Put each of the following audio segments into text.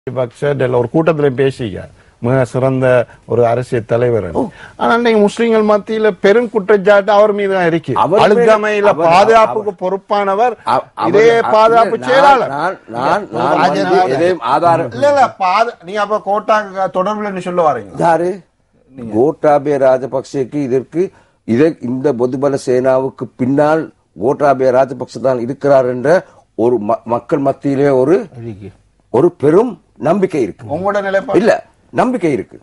ராஜபக்ச ஒரு கூட்டத்துல பேசிக்க மிக சிறந்த ஒரு அரசியல் தலைவர் ஆனா இன்னைக்கு முஸ்லிம்கள் மத்தியில பெரும் குற்றச்சாட்டு அவர் மீது தான் இருக்கு அவர் மேல- அழுத்தமையில அவர்- பாதுகாப்புக்கு பொறுப்பானவர் அவ- இதே அவர்- பாதுகாப்பு நான்- செயலாளர் நான் நான் நான் ராஜ- வந்து எதையும் ஆதாரம் இல்ல இல்ல பாது நீங்க அப்ப கோட்டா தொடர்புல என்ன சொல்ல வரீங்க யாரு கோட்டாபய ராஜபக்சேக்கு இதற்கு இதை இந்த பொதுபல சேனாவுக்கு பின்னால் கோட்டாபய ராஜபக்ச தான் இருக்கிறார் என்ற ஒரு ம- மக்கள் மத்தியிலே ஒரு ஒரு பெரும் நம்பிக்கை இருக்கு உங்களோட நிலைப்பாடு இல்ல நம்பிக்கை இருக்கு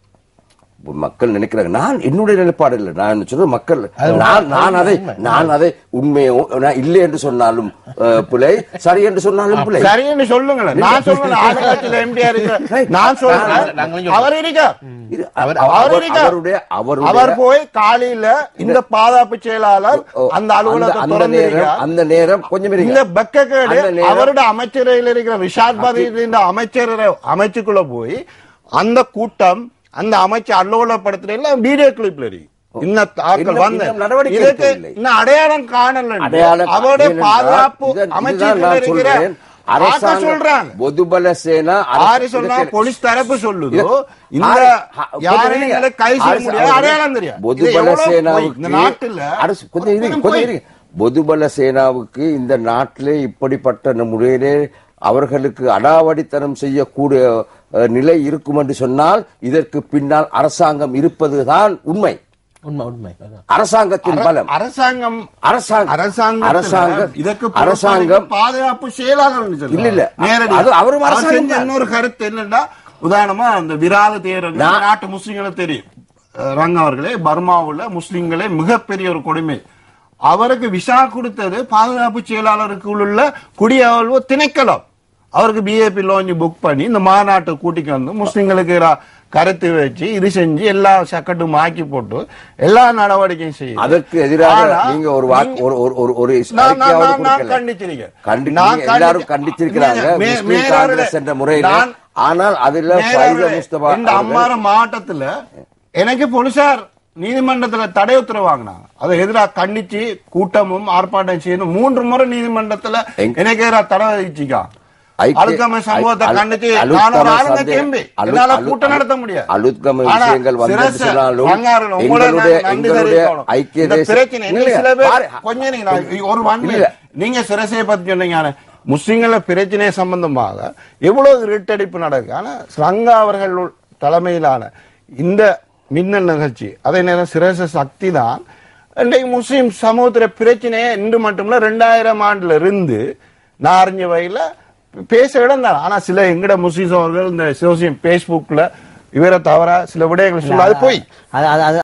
மக்கள் நினைக்கிறாங்க நான் என்னுடைய நிலைப்பாடு இல்லை நான் என்ன சொல்றது மக்கள் நான் நான் அதை நான் அதை உண்மையோ நான் இல்லை என்று சொன்னாலும் அஹ், பிழை சரி என்று சொன்னாலும் பிழை சரின்னு சொல்லுங்களேன் நான் சொல்றேன் ஆளுங்கட்சியில எம்டிஆர் நான் சொல்றேன் அவர் இருக்கார் இது அவர் அவர்- அவர் இருக்கார். அவருடைய அவருடைய அவர் போய் காலையில இந்த பாதுகாப்பு செயலாளர் ஓ, அந்த அலுவலகத்தை அந்த திறந்து நேரம் இருக்கார். அந்த நேரம் கொஞ்சம் இருங்க. இந்த பெக்கேடு அந்த நேரம் அவருடைய அமைச்சரையில் இருக்கிற ரிஷாத் பதில் இந்த அமைச்சர் அமைச்சுக்குள்ள போய் அந்த கூட்டம் அந்த அமைச்சர் அலுவலகப்படுத்துறதுல வீடியோ கிளிப்ல இருக்கு இன்ன ஆட்கள் இன்னும் வந்த இன்னும் நடவடிக்கை இதுக்கு எடுக்கவில்லை. இன்னும் அடையாளம் காணல அடையாளம் அவருடைய ஏனென்றால் பாதுகாப்பு இதன்- இதுதான் அமைச்சர் நான் இருக்கிற சொல்றேன். ஆட்கள் அரசாங்கம் சொல்றாங்க பொதுபல சேனா அரசு- ஆறு சொன்னா இதுக்கு- போலீஸ் தரப்பு சொல்லுதோ இது- இந்த ஆறு- ஹ- யாரையும் கொஞ்சம் எங்களை கை செய்ய அரசு- முடியாது அவரு- அடையாளம் தெரியாது இது பொதுபல எவ்வளவு பொய். சேனாவுக்கு இந்த நாட்டுல அரசு கொஞ்சம் இருங்க, கொஞ்சம் கொஞ்சம் பொய். இருங்க. பொதுபல சேனாவுக்கு இந்த நாட்டிலே இப்படிப்பட்ட முறையிலே அவர்களுக்கு அடாவடித்தனம் செய்யக்கூடிய அஹ், நிலை இருக்கும் என்று சொன்னால் இதற்கு பின்னால் அரசாங்கம் இருப்பதுதான் உண்மை உண்மை உண்மை அதான். அரசாங்கத்தின் பலம் அரசாங்கம் அரசாங்கம் அரசாங்கம் அரசாங்கம் இதற்கு அரசாங்கம் பாதுகாப்பு செயலாளர் இல்ல, இல்ல. நேரடி அது அவரும் அவர் அரசாங்கம் செஞ்ச தான். இன்னொரு கருத்து என்னன்னா உதாரணமா அந்த விராத தேரர் நான்- நாட்டு முஸ்லிம்களுக்கு தெரியும் அஹ் ரங் அவர்களே பர்மாவுல முஸ்லிம்களே மிகப்பெரிய ஒரு கொடுமை அவருக்கு விசா கொடுத்தது பாதுகாப்பு செயலாளருக்கு உள்ள குடியவழ்வு திணைக்களம் அவருக்கு பிஏபி லோஞ்சி புக் பண்ணி இந்த மாநாட்டை கூட்டிக்கு வந்து முஸ்லிம்களுக்கு ரா- கருத்து வச்சு இது செஞ்சு எல்லா சக்கட்டும் ஆக்கி போட்டு எல்லா நடவடிக்கையும் செய்யும் அதற்கு எதிராக ஆனா, நீங்க ஒரு வாக்கு ஒரு ஒரு ஒரு ஒரு நான் நான் அறிக்கையாவது நான் நான் கொடுக்கல. கண்டிச்சிருக்கேன். கண்டி- நான் நீங்க எல்லாரும் கண்டிச்சு- கண்டிச்சிருக்கிறாங்க மே- முஸ்லிம் மேலாளர்களே, காங்கிரஸ் என்ற முறையில் நான் ஆனால் அதுல மேலாளர்களே, ஃபைத முஸ்தபா இந்த அவர்கள் அம்மார மாவட்டத்துல எனக்கு போலீசார் நீதிமன்றத்துல தடை உத்தரவு வாங்கினாங்க அதை எதிராக கண்டிச்சு கூட்டமும் ஆர்ப்பாட்டம் செய்யணும் மூன்று முறை நீதிமன்றத்துல எங்க- எனக்கு எதிராக தடை விதிச்சுக்கான் ஐக்கிய- அழுத்தமை சம்பவத்தை அழு- கண்டிச்சு அழுத்தம நான் ஒரு ஆளுங்க சந்தே- திரும்பி அழு- என்னால அழு- கூட்டம் நடத்த முடியாது அழுத்தம ஆனா, விஷயங்கள் வந்து சிரச- சொன்னாலும் பங்காளர்கள், உங்களை நான் எங்களுடைய- நன்றி எங்களுடைய தெரிவிக்கணும். ஐக்கிய இந்த தேச- பிரச்சனை இன்னும் இல்லையா? சில பேர் பாரு- கொஞ்சம் நீங்க நான் ஒரு ஒன் இல்ல. நீங்க சிரசையை பத்தி சொன்னீங்க முஸ்லிம்கள பிரச்சனை சம்பந்தமாக எவ்வளவு இருட்டடிப்பு நடக்கு ஆனா ஸ்ரங்கா அவர்கள் தலைமையிலான இந்த மின்னல் நிகழ்ச்சி அதே நேரம் சிரச சக்தி தான் இன்றைக்கு முஸ்லிம் சமூகத்துல பிரச்சனையே இன்று மட்டுமில்ல ரெண்டாயிரம் ஆண்டுல இருந்து நான் அறிஞ்ச வகையில பேச இடம் தான் ஆனா சில எங்கட முஸ்லிம் அவர்கள் இந்த சோசியம் பேஸ்புக்ல இவரை தவிர சில விடயங்களை சொல்ல அது போய் அது அது- அது